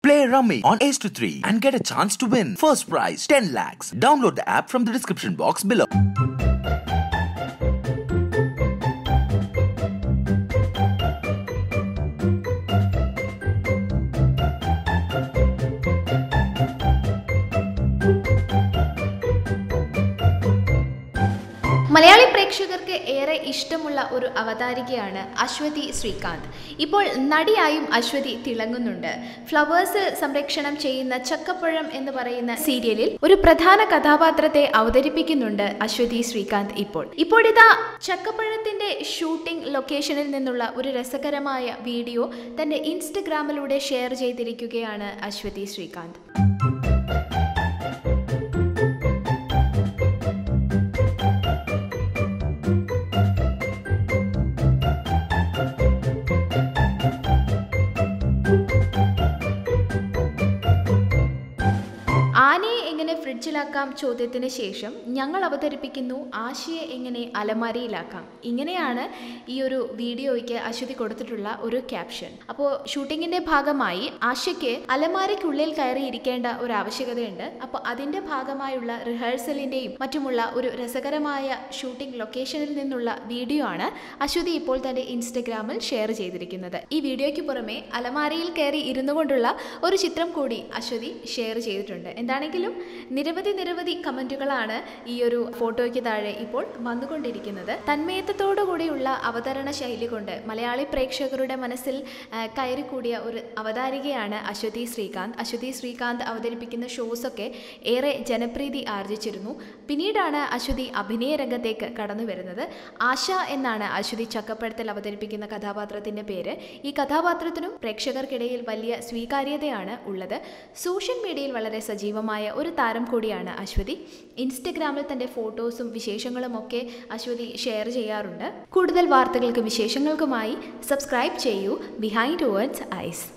Play Rummy on Ace to 3 and get a chance to win. First prize 10 lakhs. Download the app from the description box below. Malayali പ്രേക്ഷകർക്ക് ഏറെ ഇഷ്ടമുള്ള ഒരു അവതാരികയാണ് അശ്വതി ശ്രീകാന്ത് ഇപ്പോൾ നടിയായും Aswathy തിളങ്ങുന്നുണ്ട് flowers സംരക്ഷണം ചെയ്യുന്ന ചക്കപ്പഴം എന്ന് പറയുന്ന സീരിയലിൽ ഒരു പ്രധാന കഥാപാത്രത്തെ അവതരിപ്പിക്കുന്നുണ്ട് അശ്വതി ശ്രീകാന്ത് ഇപ്പോൾ ഇപ്പോഴിതാ ചക്കപ്പഴത്തിന്റെ ഷൂട്ടിംഗ് ലൊക്കേഷനിൽ നിന്നുള്ള ഒരു രസകരമായ വീഡിയോ തന്റെ ഇൻസ്റ്റഗ്രാമിലൂടെ ഷെയർ ചെയ്തിരിക്കുകയാണ് അശ്വതി ശ്രീകാന്ത് ആനയെ എങ്ങനെ ഫ്രിഡ്ജിലാക്കാം ചോദ്യത്തിന് ശേഷം ഞങ്ങൾ അവതരിപ്പിക്കുന്നു ആശയെ എങ്ങനെ അലമാരയിലാക്കാം ഇങ്ങനെയാണ് ഈ ഒരു വീഡിയോയ്ക്ക് അശ്വതി കൊടുത്തിട്ടുള്ള ഒരു ക്യാപ്ഷൻ അപ്പോൾ ഷൂട്ടിങ്ങിന്റെ ഭാഗമായി ആശയ്ക്ക് അലമാരയ്ക്കുള്ളിൽ കയറി ഇരിക്കേണ്ട ഒരു ആവശ്യകതയുണ്ട് അപ്പോൾ അതിന്റെ ഭാഗമായുള്ള റിഹേഴ്സലിന്റെയും മറ്റുമുള്ള ഒരു രസകരമായ ഷൂട്ടിംഗ് ലൊക്കേഷനിൽ നിന്നുള്ള വീഡിയോ ആണ് അശ്വതി ഇപ്പോൾ തന്റെ ഇൻസ്റ്റഗ്രാമിൽ ഷെയർ ചെയ്തിരിക്കുന്നത് ഈ വീഡിയോയ്ക്ക് പുറമെ അലമാരയിൽ കയറി ഇരുന്നു കൊണ്ടുള്ള ഒരു ചിത്രം കൂടി അശ്വതി ഷെയർ ചെയ്തിട്ടുണ്ട് എന്താണെങ്കിലും നിരവധി നിരവധി കമന്റുകളാണ് ഈ ഒരു ഫോട്ടോയ്ക്ക് താഴെ ഇപ്പോൾ വന്നുകൊണ്ടിരിക്കുന്നത് തന്മയത്വത്തോടു കൂടിയുള്ള അവതരണ ശൈലി കൊണ്ട് മലയാളി പ്രേക്ഷകരുടെ മനസ്സിൽ ആ, കയറിക്കൂടിയ ഒരു അവതാരികയാണ് അശ്വതി ശ്രീകാന്ത് അശ്വതി ശ്രീകാന്ത് അവതരിപ്പിക്കുന്ന ഷോസൊക്കെ ഏറെ ജനപ്രീതി ആർജിച്ചിരുന്നു പിന്നീടാണ് അശ്വതി അഭിനയ രംഗത്തേക്ക് കടന്നു വരുന്നത് ആശ എന്നാണ് അശ്വതി ചക്കപ്പഴത്തിൽ അവതരിപ്പിക്കുന്ന കഥാപാത്രത്തിന്റെ പേര് ഈ കഥാപാത്രത്തിനും പ്രേക്ഷകർക്കിടയിൽ വലിയ സ്വീകാര്യതയാണ് ഉള്ളത് സോഷ്യൽ മീഡിയയിൽ വളരെ സജീവമായ ഒരു താരം കൂടിയാണ് അശ്വതി ഇൻസ്റ്റഗ്രാമിൽ തന്റെ ഫോട്ടോസും വിശേഷങ്ങളും ഒക്കെ അശ്വതി ഷെയർ ചെയ്യാറുണ്ട് കൂടുതൽ വാർത്തകൾക്കും വിശേഷങ്ങൾക്കുമായി സബ്സ്ക്രൈബ് ചെയ്യൂ Behindwoods ice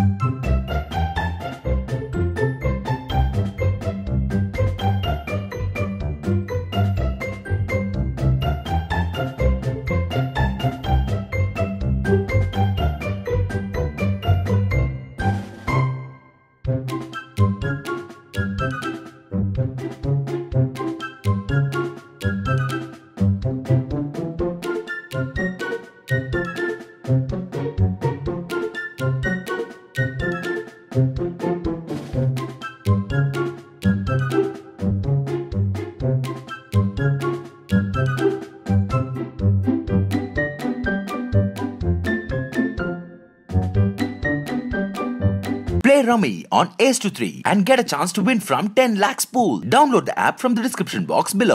Play Rummy on Ace to 3 and get a chance to win from 10 lakhs pool. Download the app from the description box below.